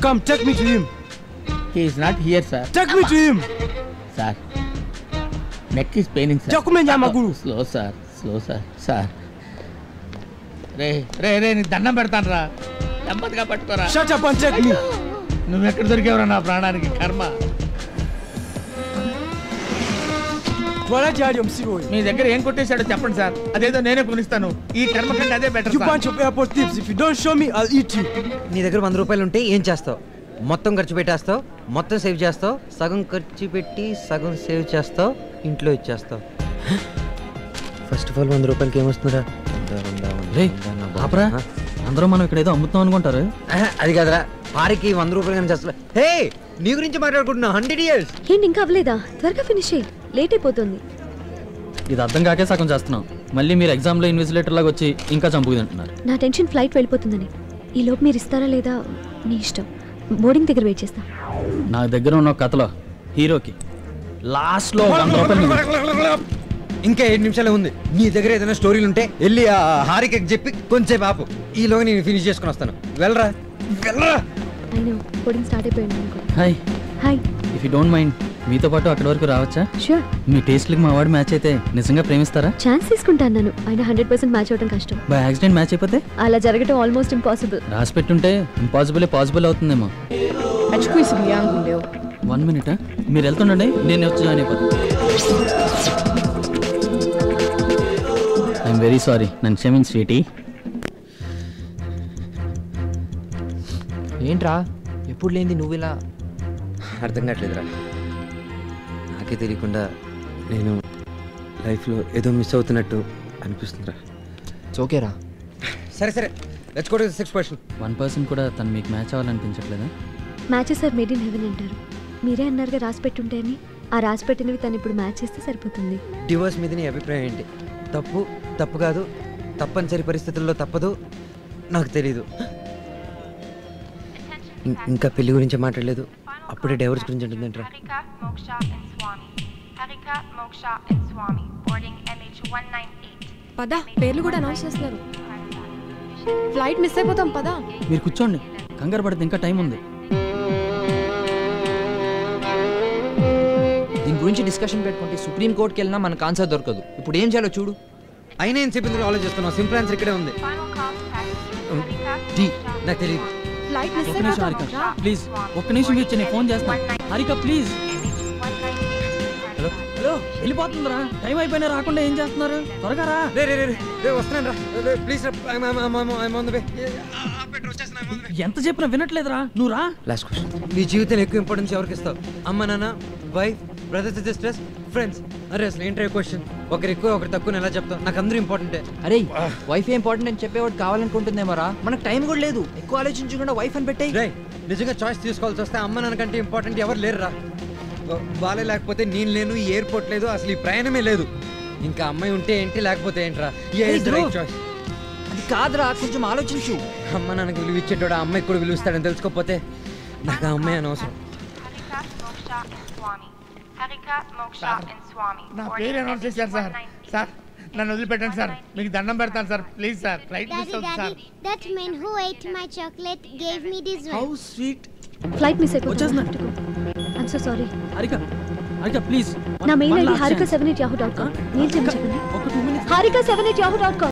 Come, take me to him. He is not here sir Take me to him. Sir neck is paining sir Document ya, Maguru. Slow sir slow sir sir రే రే రే నీకు దండం పెడతాను రా నెమ్మదిగా పట్టుకోరా Shut up and take me. నువ్వు ఎక్కడ దొరికేవరా నా ప్రాణానికి కర్మ Twala jari msiwe. మీ దగ్గర ఏం కొట్టేశాడో చెప్పండి సార్ అదేదో నేనే కొనిస్తాను ఈ కర్మ కంటే అదే better You bunch of airport thieves. If you don't show me, I'll eat you. నీ దగ్గర వంద రూపాయలు ఉంటే ఏం చేస్తావు మొత్తం ఖర్చు పెట్టేస్తావు మొత్తం సేవ్ చేస్తావు సగం ఖర్చు పెట్టి సగం సేవ్ చేస్తావు ఇంట్లో ఇచ్చేస్తావు ఫస్ట్ ఆఫ్ ఆల్ వంద రూపాయలకి ఏమొస్తుందిరా వంద, వంద, వంద, రే వంద, నా బాబు. ఆపరా ఆ? అందరూ మనం ఇక్కడ ఏదో అమ్ముతాం అనుకుంటారు ఆహా, అది కాదురా పారికి వంద రూపాయలు కానీ చేస్తా హే నీ గురించి మాట్లాడుకుంటున్నా హండ్రెడ్ ఇయర్స్ ఏంటి ఇంకా అవ్వలేదా త్వరగా ఫినిష్ చేయి లేట్ అయిపోతుంది ఇది అర్థం కాకే సగం చేస్తున్నాం మళ్ళీ మీరు ఎగ్జామ్లో ఇన్విజిలేటర్ లాగా వచ్చి ఇంకా చంపుకు తింటున్నారు నా టెన్షన్ ఫ్లైట్ వెళ్ళిపోతుందని ఈ లోపు మీరు ఇస్తారా లేదా నీ ఇష్టం బోర్డింగ్ దగ్గర వెయిట్ చేస్తా నా దగ్గర ఉన్న ఒక కథలో హీరోకి లాస్ట్లో వంద రూపాయలు మిగులుతాయి. ఇంకా ఏడు నిమిషాలే ఉంది నీ దగ్గర ఏదైనా స్టోరీలు ఉంటే వెళ్ళి ఆ హారికకి చెప్పి కొంచెం ఆపు ఈలోగా నేను ఫినిష్ చేసుకుని వస్తాను వెళ్ళరా వెళ్ళరా అయినా బోర్డింగ్ స్టార్ట్ అయిపోయింది అనుకో hi hi if you don't mind మీతో పాటు అక్కడి వరకు రావచ్చా షూర్ మీ టేస్ట్లకి మా వాడు మ్యాచ్ అయితే నిజంగా ప్రేమిస్తారా ఛాన్స్ తీసుకుంటాను నన్ను ఆయన హండ్రెడ్ పర్సెంట్ మ్యాచ్ అవడం కష్టం బై యాక్సిడెంట్ మ్యాచ్ అయిపోతే అలా జరగడం ఆల్మోస్ట్ ఇంపాసిబుల్ రాసి పెట్టుంటే ఇంపాసిబుల్ పాసిబుల్ అవుతుందేమో Achukuisimu yangu leo. One minute మీరు వెళ్తుండండి నేను వచ్చి జాయిన్ అయిపోతాను ఐఎమ్ వెరీ సారీ నన్ను క్షమించి స్వీటీ ఏంట్రా ఎప్పుడు లేనిది నువ్వు ఇలా అర్థం కావట్లేదురా నాకే తెలియకుండా నేను లైఫ్లో ఏదో మిస్ అవుతున్నట్టు అనిపిస్తుందిరా ఓకేరా సరే సరే let's go to six question one person కూడా తను మీకు మ్యాచ్ అవ్వాలనిపించట్లేదా matches are made in heaven అంటారు మీరే అన్నారుగా రాసి పెట్టుంటే అని ఆ రాసి పెట్టినవి తను ఇప్పుడు మ్యాచ్ చేస్తే సరిపోతుంది డివోర్స్ మీద నీ అభిప్రాయం ఏంటి తప్పు తప్పు కాదు తప్పనిసరి పరిస్థితుల్లో తప్పదు నాకు తెలీదు ఇం- ఇంకా పెళ్లి గురించి మాట్లాడలేదు అప్పుడే డైవర్స్ గురించి అంటుందంటారా Harika, Moksha, and Swami. Harika, Moksha, and Swami. Boarding MH198. పద పేర్లు కూడా అనౌన్స్ చేస్తున్నారు ఫ్లైట్ మిస్ అయిపోతాం పదా మీరు కూర్చోండి కంగారు పడితే ఇంకా టైం ఉంది దీని గురించి డిస్కషన్ పెట్టుకుంటే సుప్రీం కోర్టుకి వెళ్ళినా మనకు ఆన్సర్ దొరకదు ఇప్పుడు ఏం చేయాలో చూడు అయినా ఏం చెప్పింది ఆలోచిస్తున్నావు సింపుల్ ఆన్సర్ ఇక్కడే ఉంది Final call to passengers. Um, Harika, డి Moksha, నాకు తెలియదు ఫ్లైట్ మిస్ ఒక్క నిమిషం హారిక అయిపోతాం రా. ప్లీజ్ ఒక్క నిమిషం మీరు నేను ఫోన్ చేస్తాను హారిక ప్లీజ్ MH198. హలో వెళ్ళిపోతుందిరా టైం అయిపోయినా రాకుండా ఏం చేస్తున్నారు త్వరగా రా రే రే రే రే, రే వస్తున్నాను రా ప్లీజ్ ఎంత చెప్పినా వినట్లేదురా నువ్వు రా లాస్ట్ క్వశ్చన్ నీ జీవితం ఎక్కువ ఇంపార్టెన్స్ ఎవరికి ఇస్తావు అమ్మ నాన్న వైఫ్ బ్రదర్స్ సిస్టర్స్ ఫ్రెండ్స్ అరే అసలు ఏంటో క్వశ్చన్ ఒకరు ఎక్కువ ఒకరు తక్కువ ఎలా చెప్తావు నాకు అందరూ ఇంపార్టెంటే అరే వైఫ్ ఇంపార్టెంట్ అని చెప్పేవాడు కావాలనుకుంటుందేమోరా మనకు టైం కూడా లేదు ఎక్కువ ఆలోచించకుండా వైఫ్ అని పెట్టాయి రే నిజంగా చాయిస్ తీసుకోవాల్సి వస్తే అమ్మ నాన్న కంటే ఇంపార్టెంట్ ఎవరు లేరురా వా- వాళ్ళే లేకపోతే నేను లేను ఈ ఎయిర్పోర్ట్ లేదు అసలు ఈ ప్రయాణమే లేదు ఇంకా అమ్మాయి ఉంటే ఏంటి లేకపోతే ఏంట్రా Hey, Dhruv. చాయిస్ అది కాదురా కొంచెం ఆలోచించు అమ్మ నాన్నకి విలువ ఇచ్చేటోడు ఆ అమ్మాయికి కూడా విలువ ఇస్తాడని తెలుసుకోకపోతే నాకు ఆ అమ్మాయి అనవసరం Harika, Moksha, and Swami. Harika, Moksha, and Swami. నా Boarding పేరు అనౌన్స్ చేశారు సార్ MH198. సార్ నన్ను వదిలిపెట్టండి సార్ మీకు దండం పెడతాను sir please sir flight miss Daddy, అవుతుంది sir Daddy, that man who ate my chocolate gave me this one. Sweet flight miss అయిపోతుంది వచ్చేస్తున్నా. I'm so sorry Harika Harika please నా mail ID Harika seven eight Yahoo dot com mail చేయమని చెప్పండి ఒక two minutes Harika seven eight Yahoo dot com